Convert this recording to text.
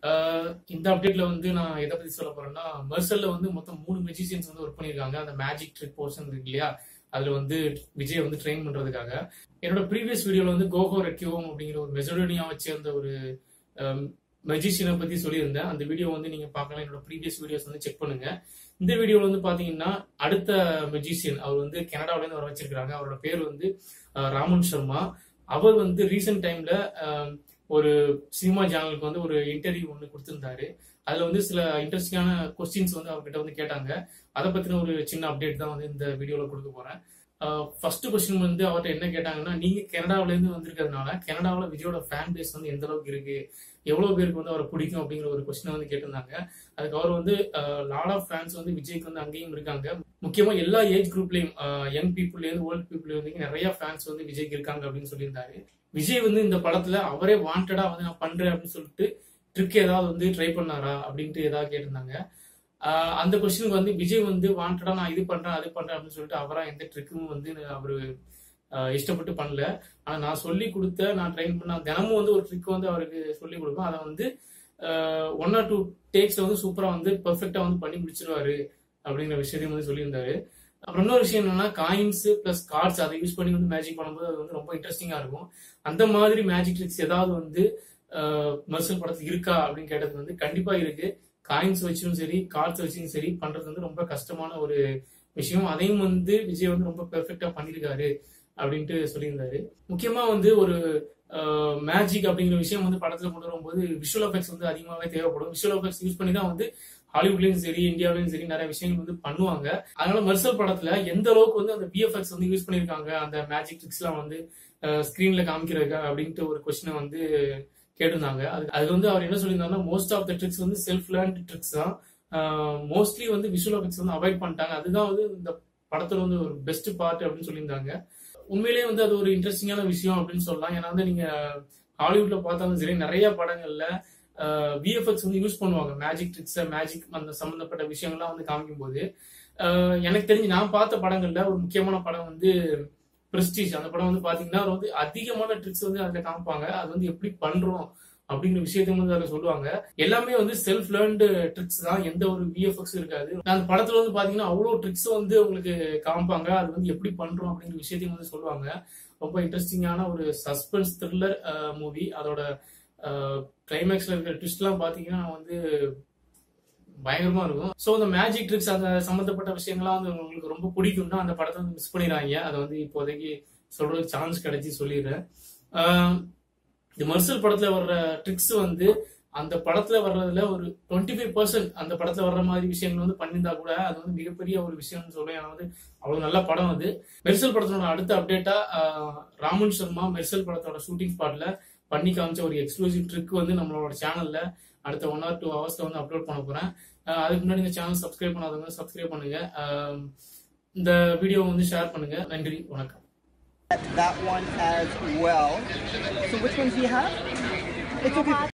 ஆஹ் இந்த அப்டேட்ல வந்து நான் எதை பத்தி சொல்ல போறேன்னா மெர்சல்ல வந்து மொத்தம் மூணு மெஜிஷியன்ஸ் வந்து ஒர்க் பண்ணிருக்காங்க அந்த மேஜிக் ட்ரிக் போர்ஷன் இருக்கு இல்லையா அதுல வந்து விஜய் வந்து ட்ரெயின் பண்றதுக்காக என்னோட ப்ரீவியஸ் வீடியோல வந்து கோகோ ரெக்யூவம் அப்படிங்கிற ஒரு மெசடோனியாவை சேர்ந்த ஒரு மெஜிஷியனை பத்தி சொல்லியிருந்தேன் அந்த வீடியோ வந்து நீங்க பார்க்கலாம் என்னோட ப்ரீவியஸ் வீடியோஸ் வந்து செக் பண்ணுங்க இந்த வீடியோல வந்து பாத்தீங்கன்னா அடுத்த மெஜிஷியன் அவர் வந்து கனடாவில இருந்து வர வச்சிருக்காங்க அவரோட பேர் வந்து அஹ், ராமன் சர்மா அவர் வந்து ரீசெண்ட் டைம்ல ஒரு சினிமா சேனலுக்கு வந்து ஒரு இன்டர்வியூ ஒன்று கொடுத்திருந்தாரு அதுல வந்து சில இன்ட்ரெஸ்டிங்கான கொஸ்டின்ஸ் வந்து அவர்கிட்ட வந்து கேட்டாங்க அதை பத்தின ஒரு சின்ன அப்டேட் தான் வந்து இந்த வீடியோல கொடுக்க போறேன் ஃபர்ஸ்ட் கொஸ்டின் வந்து அவர்கிட்ட என்ன கேட்டாங்கன்னா நீங்க கனடாவில இருந்து வந்திருக்கிறதுனால கனடாவில் விஜயோட ஃபேன் பேஸ் வந்து எந்த அளவுக்கு இருக்கு எவ்வளவு பேருக்கு வந்து அவரை பிடிக்கும் அப்படிங்கிற ஒரு கொஸ்டின் வந்து கேட்டிருந்தாங்க அதுக்கு அவர் வந்து லாட் ஆஃப் ஃபேன்ஸ் வந்து விஜய்க்கு வந்து அங்கேயும் இருக்காங்க முக்கியமா எல்லா ஏஜ் குரூப்லயும் யங் பீப்புள்ல இருந்து ஓல்ட் பீப்புள் வந்து நிறைய ஃபேன்ஸ் வந்து விஜய்க்கு இருக்காங்க அப்படின்னு சொல்லியிருந்தாரு விஜய் வந்து இந்த படத்துல அவரே வாண்டடா வந்து நான் பண்றேன் அப்படின்னு சொல்லிட்டு ட்ரிக் ஏதாவது வந்து ட்ரை பண்ணாரா அப்படின்ட்டு ஏதாவது கேட்டிருந்தாங்க ஆஹ் அந்த கொஸ்டினுக்கு வந்து விஜய் வந்து வாண்டடா நான் இது பண்றேன் அது பண்றேன் அப்படின்னு சொல்லிட்டு அவரா எந்த ட்ரிக்கும் வந்து அவரு ஆஹ் இஷ்டப்பட்டு பண்ணல ஆனா நான் சொல்லி கொடுத்த நான் ட்ரெயின் பண்ண தினமும் வந்து ஒரு ட்ரிக் வந்து அவருக்கு சொல்லி கொடுப்பேன் அதை வந்து ஒன் ஆர் டூ டேக்ஸ்ல வந்து சூப்பரா வந்து பெர்ஃபெக்டா வந்து பண்ணி முடிச்சிருவாரு அப்படிங்கிற விஷயத்தையும் வந்து சொல்லியிருந்தாரு அப்புறம் இன்னொரு விஷயம் என்னன்னா காயின்ஸ் பிளஸ் கார்ட்ஸ் அதை யூஸ் பண்ணி வந்து மேஜிக் பண்ணும்போது அது வந்து ரொம்ப இன்ட்ரெஸ்டிங்கா இருக்கும் அந்த மாதிரி மேஜிக் ட்ரிக்ஸ் ஏதாவது வந்து மெர்சல் படத்துல இருக்கா அப்படின்னு கேட்டது வந்து கண்டிப்பா இருக்கு காயின்ஸ் வச்சும் சரி கார்ட்ஸ் வச்சும் சரி பண்றது வந்து ரொம்ப கஷ்டமான ஒரு விஷயம் அதையும் வந்து விஜய் வந்து ரொம்ப பெர்ஃபெக்டா பண்ணியிருக்காரு அப்படின்ட்டு சொல்லியிருந்தாரு முக்கியமா வந்து ஒரு மேஜிக் அப்படிங்கிற விஷயம் வந்து படத்துல கொண்டு வரும்போது விஷுவல் எஃபெக்ட்ஸ் வந்து அதிகமாகவே தேவைப்படும் விஷுவல் எஃபெக்ட்ஸ் யூஸ் பண்ணி தான் வந்து ஹாலிவுட்லயும் சரி இந்தியாவிலயும் சரி நிறைய விஷயங்கள் வந்து பண்ணுவாங்க அதனால மெர்சல் படத்துல எந்த அளவுக்கு வந்து அந்த விஎஃப்எக்ஸ் வந்து யூஸ் பண்ணிருக்காங்க அந்த மேஜிக் ட்ரிக்ஸ் எல்லாம் வந்து ஸ்கிரீன்ல காமிக்கிறதுக்கா அப்படின்ட்டு ஒரு கொஸ்டினை வந்து கேட்டிருந்தாங்க அது அது வந்து அவர் என்ன சொல்லியிருந்தாங்கன்னா மோஸ்ட் ஆஃப் த ட்ரிக்ஸ் வந்து செல்ஃப் லேர்ன்ட் ட்ரிக்ஸ் தான் மோஸ்ட்லி வந்து விஷுவல் எஃபெக்ட்ஸ் வந்து அவாய்ட் பண்ணிட்டாங்க அதுதான் வந்து இந்த படத்துல வந்து ஒரு பெஸ்ட் பார்ட் அப்படின்னு சொல்லியிருந்தாங்க உண்மையிலேயே வந்து அது ஒரு இன்ட்ரெஸ்டிங்கான விஷயம் அப்படின்னு சொல்லலாம் ஏன்னா வந்து நீங்க ஹாலிவுட்ல பார்த்தாலும் சரி நிறைய படங்கள்ல விஎஃப்எக்ஸ் வந்து யூஸ் பண்ணுவாங்க மேஜிக் ட்ரிக்ஸ் மேஜிக் அந்த சம்பந்தப்பட்ட விஷயங்கள்லாம் வந்து காமிக்கும் போது அஹ் எனக்கு தெரிஞ்சு நான் பார்த்த படங்கள்ல ஒரு முக்கியமான படம் வந்து பிரஸ்டீஜ் அந்த படம் வந்து பாத்தீங்கன்னா அது வந்து அதிகமான ட்ரிக்ஸ் வந்து அதுல காமிப்பாங்க அது வந்து எப்படி பண்றோம் அப்படிங்கிற விஷயத்தையும் வந்து அதில் சொல்லுவாங்க எல்லாமே வந்து செல்ஃப் லேர்ன்டு ட்ரிக்ஸ் தான் எந்த ஒரு விஎஃப்எக்ஸ் இருக்காது அந்த படத்துல வந்து பாத்தீங்கன்னா அவ்வளோ ட்ரிக்ஸ் வந்து உங்களுக்கு காமிப்பாங்க அது வந்து எப்படி பண்றோம் அப்படிங்கிற விஷயத்தையும் வந்து சொல்லுவாங்க ரொம்ப இன்ட்ரெஸ்டிங்கான ஒரு சஸ்பென்ஸ் த்ரில்லர் மூவி அதோட கிளைமேக்ஸ்ல இருக்கிற ட்விஸ்ட் எல்லாம் பாத்தீங்கன்னா வந்து பயங்கரமா இருக்கும் ஸோ இந்த மேஜிக் ட்ரிக்ஸ் அந்த சம்பந்தப்பட்ட விஷயங்கள்லாம் வந்து உங்களுக்கு ரொம்ப பிடிக்கும்னா அந்த படத்தை வந்து மிஸ் பண்ணிடுறாங்க அதை வந்து இப்போதைக்கு சொல்றதுக்கு சான்ஸ் கிடைச்சி சொல்லிடுறேன் ஆஹ் இந்த மர்சல் படத்துல வர்ற ட்ரிக்ஸ் வந்து அந்த படத்துல வர்றதுல ஒரு டுவெண்ட்டி ஃபைவ் பர்சன்ட் அந்த படத்துல வர்ற மாதிரி விஷயங்கள் வந்து பண்ணியிருந்தா கூட அது வந்து மிகப்பெரிய ஒரு விஷயம்னு சொல்லுவேன் ஏன்னா வந்து அவ்வளவு நல்ல படம் அது மெர்சல் படத்தோட அடுத்த அப்டேட்டா ராமன் சர்மா மெர்சல் படத்தோட ஷூட்டிங் ஸ்பாட்ல பண்ணி காமிச்ச ஒரு எக்ஸ்க்ளூசிவ் ட்ரிக் வந்து நம்மளோட சேனல்ல அடுத்த ஒன் ஆர் டூ ஹவர்ஸ்ல வந்து அப்லோட் பண்ண போறேன் அஹ் அதுக்கு முன்னாடி இந்த சேனல் சப்ஸ்கிரைப் பண்ணாதவங்க சப்ஸ்கிரைப் பண்ணுங்க அஹ் இந்த வீடியோ வந்து ஷேர் பண்ணுங்க நன்றி வணக்கம் that one as well. So which ones do you have? It's okay.